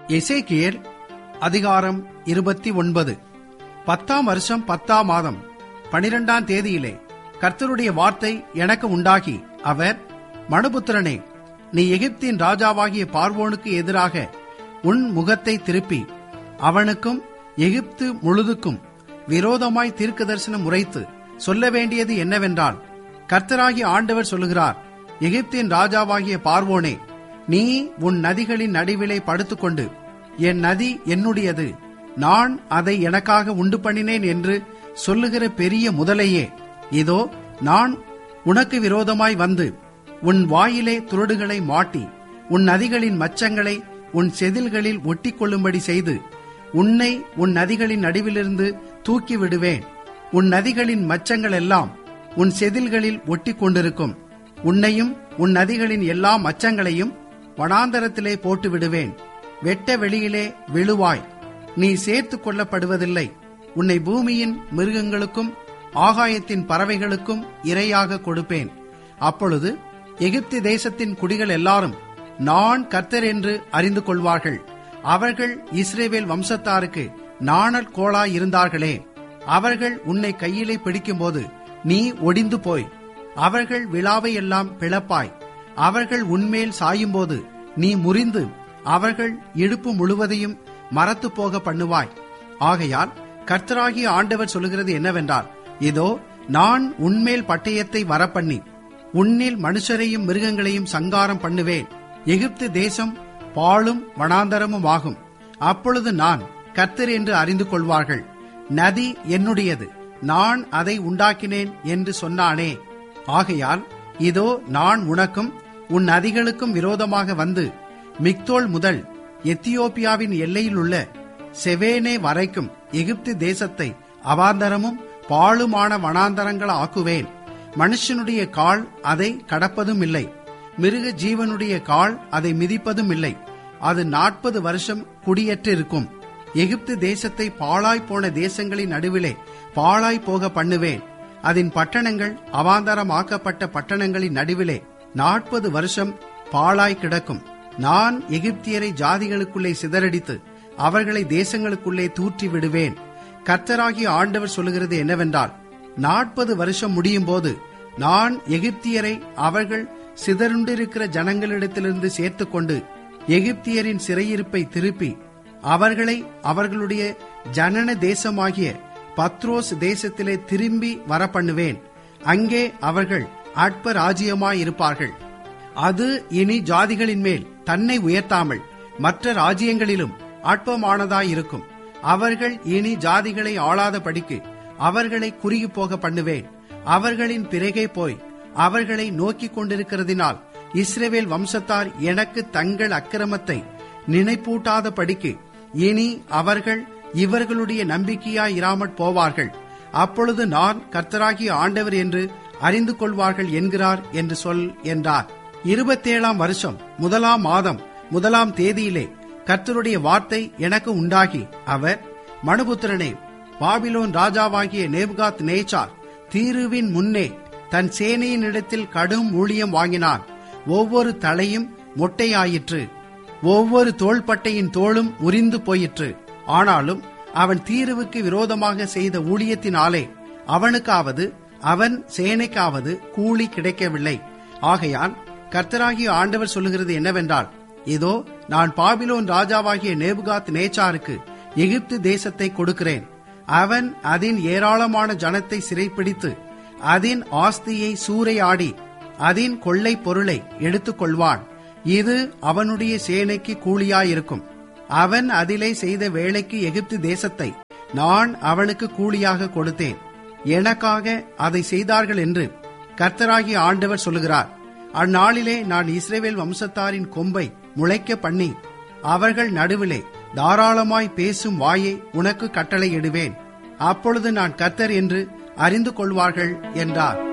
எசேக்கியேல் அதிகாரம் இருபத்தி ஒன்பது பத்தாம் வருஷம் பத்தாம் மாதம் பனிரெண்டாம் தேதியிலே கர்த்தருடைய வார்த்தை எனக்கு உண்டாகி அவர் மனுபுத்திரனே நீ எகிப்தின் ராஜாவாகிய பார்வோனுக்கு எதிராக உன் முகத்தை திருப்பி அவனுக்கும் எகிப்து முழுதுக்கும் விரோதமாய் தீர்க்க தரிசனம் உரைத்து சொல்ல வேண்டியது என்னவென்றால் கர்த்தராகிய ஆண்டவர் சொல்லுகிறார் எகிப்தின் ராஜாவாகிய பார்வோனே நீ உன் நதிகளின் நடுவிலே படுத்துக்கொண்டு என் நதி என்னுடையது நான் அதை எனக்காக உண்டு பண்ணினேன் என்று சொல்லுகிற பெரிய முதலையே இதோ நான் உனக்கு விரோதமாய் வந்து உன் வாயிலே துருடுகளை மாட்டி உன் நதிகளின் மச்சங்களை உன் செதில்களில் ஒட்டி கொள்ளும்படி செய்து உன்னை உன் நதிகளின் நடுவிலிருந்து தூக்கி விடுவேன் உன் நதிகளின் மச்சங்கள் எல்லாம் உன் செதில்களில் ஒட்டி கொண்டிருக்கும் உன்னையும் உன் நதிகளின் எல்லா மச்சங்களையும் வனாந்தரத்திலே போட்டு விடுவேன் வெட்ட வெளியிலே விழுவாய் நீ சேர்த்து கொள்ளப்படுவதில்லை உன்னை பூமியின் மிருகங்களுக்கும் ஆகாயத்தின் பறவைகளுக்கும் இரையாக கொடுப்பேன் அப்பொழுது எகிப்து தேசத்தின் குடிகள் எல்லாரும் நான் கர்த்தர் என்று அறிந்து கொள்வார்கள் அவர்கள் இஸ்ரேவேல் வம்சத்தாருக்கு நாணல் கோளாய் இருந்தார்களே அவர்கள் உன்னை கையிலே பிடிக்கும்போது நீ ஒடிந்து போய் அவர்கள் விழாவை எல்லாம் பிளப்பாய் அவர்கள் உன்மேல் சாயும்போது நீ முறிந்து அவர்கள் இடுப்பு முழுவதையும் மரத்து போக பண்ணுவாய் ஆகையால் கர்த்தராகிய ஆண்டவர் சொல்லுகிறது என்னவென்றால் இதோ நான் உன்மேல் பட்டயத்தை வரப்பண்ணி உன்னில் மனுஷரையும் மிருகங்களையும் சங்காரம் பண்ணுவேன் எகிப்து தேசம் பாழும் வனாந்தரமும் ஆகும் அப்பொழுது நான் கர்த்தர் என்று அறிந்து கொள்வார்கள் நதி என்னுடையது நான் அதை உண்டாக்கினேன் என்று சொன்னானே ஆகையால் இதோ நான் உனக்கும் உன் நதிகளுக்கும் விரோதமாக வந்து மிக்தோல் முதல் எத்தியோப்பியாவின் எல்லையில் உள்ள செவேனே வரைக்கும் எகிப்து தேசத்தை அவாந்தரமும் பாழுமான வனாந்தரங்கள் ஆக்குவேன் மனுஷனுடைய கால் அதை கடப்பதும் இல்லை மிருக ஜீவனுடைய கால் அதை மிதிப்பதும் இல்லை அது நாற்பது வருஷம் குடியேற்றிருக்கும் எகிப்து தேசத்தை பாழாய் போன தேசங்களின் நடுவிலே பாழாய் போக பண்ணுவேன் அதன் பட்டணங்கள் அவாந்தரமாக்கப்பட்ட பட்டணங்களின் நடுவிலே நாற்பது வருஷம் பாழாய் கிடக்கும் நான் எகிப்தியரை ஜாதிகளுக்குள்ளே சிதறடித்து அவர்களை தேசங்களுக்குள்ளே தூற்றி விடுவேன் கர்த்தராகிய ஆண்டவர் சொல்லுகிறது என்னவென்றால் நாற்பது வருஷம் முடியும் போது நான் எகிப்தியரை அவர்கள் சிதறுண்டிருக்கிற ஜனங்களிடத்திலிருந்து சேர்த்துக்கொண்டு எகிப்தியரின் சிறையிருப்பை திருப்பி அவர்களை அவர்களுடைய ஜனன தேசமாகிய பத்ரோஸ் தேசத்திலே திரும்பி வரப்பண்ணுவேன் அங்கே அவர்கள் அற்ப ராஜ்யமாயிருப்பார்கள் அது இனி ஜாதிகளின் மேல் தன்னை உயர்த்தாமல் மற்ற ராஜ்யங்களிலும் அற்பமானதாயிருக்கும் அவர்கள் இனி ஜாதிகளை ஆளாத படிக்கு அவர்களை குறுகி போக பண்ணுவேன் அவர்களின் பிறகே போய் அவர்களை நோக்கிக் கொண்டிருக்கிறதினால் இஸ்ரேவேல் வம்சத்தார் எனக்கு தங்கள் அக்கிரமத்தை நினைப்பூட்டாத படிக்கு இனி அவர்கள் இவர்களுடைய நம்பிக்கையாய் இராமற் போவார்கள் அப்பொழுது நான் கர்த்தராகிய ஆண்டவர் என்று அறிந்து கொள்வார்கள் என்கிறார் என்று சொல் என்றார் இருபத்தேழாம் வருஷம் முதலாம் மாதம் முதலாம் தேதியிலே கர்த்தருடைய வார்த்தை எனக்கு உண்டாகி அவர் மனுபுத்திரனே பாபிலோன் ராஜாவாகிய நேபுகாத் நேச்சார் தீருவின் முன்னே தன் சேனையின் இடத்தில் கடும் ஊழியம் வாங்கினான் ஒவ்வொரு தலையும் மொட்டையாயிற்று ஒவ்வொரு தோள்பட்டையின் தோளும் முறிந்து போயிற்று ஆனாலும் அவன் தீருவுக்கு விரோதமாக செய்த ஊழியத்தினாலே அவனுக்காவது அவன் சேனைக்காவது கூலி கிடைக்கவில்லை ஆகையால் கர்த்தராகிய ஆண்டவர் சொல்லுகிறது என்னவென்றால் இதோ நான் பாபிலோன் ராஜாவாகிய நேபுகாத் நேச்சாருக்கு எகிப்து தேசத்தை கொடுக்கிறேன் அவன் அதன் ஏராளமான ஜனத்தை சிறைப்பிடித்து அதன் ஆஸ்தியை சூறையாடி அதன் கொள்ளை பொருளை எடுத்துக் கொள்வான் இது அவனுடைய சேனைக்கு கூலியாயிருக்கும் அவன் அதிலே செய்த வேலைக்கு எகிப்து தேசத்தை நான் அவனுக்கு கூலியாக கொடுத்தேன் எனக்காக அதை செய்தார்கள் என்று கர்த்தராகிய ஆண்டவர் சொல்லுகிறார் அந்நாளிலே நான் இஸ்ரேவேல் வம்சத்தாரின் கொம்பை முளைக்க பண்ணி அவர்கள் நடுவிலே தாராளமாய் பேசும் வாயை உனக்கு கட்டளையிடுவேன் அப்பொழுது நான் கர்த்தர் என்று அறிந்து கொள்வார்கள் என்றார்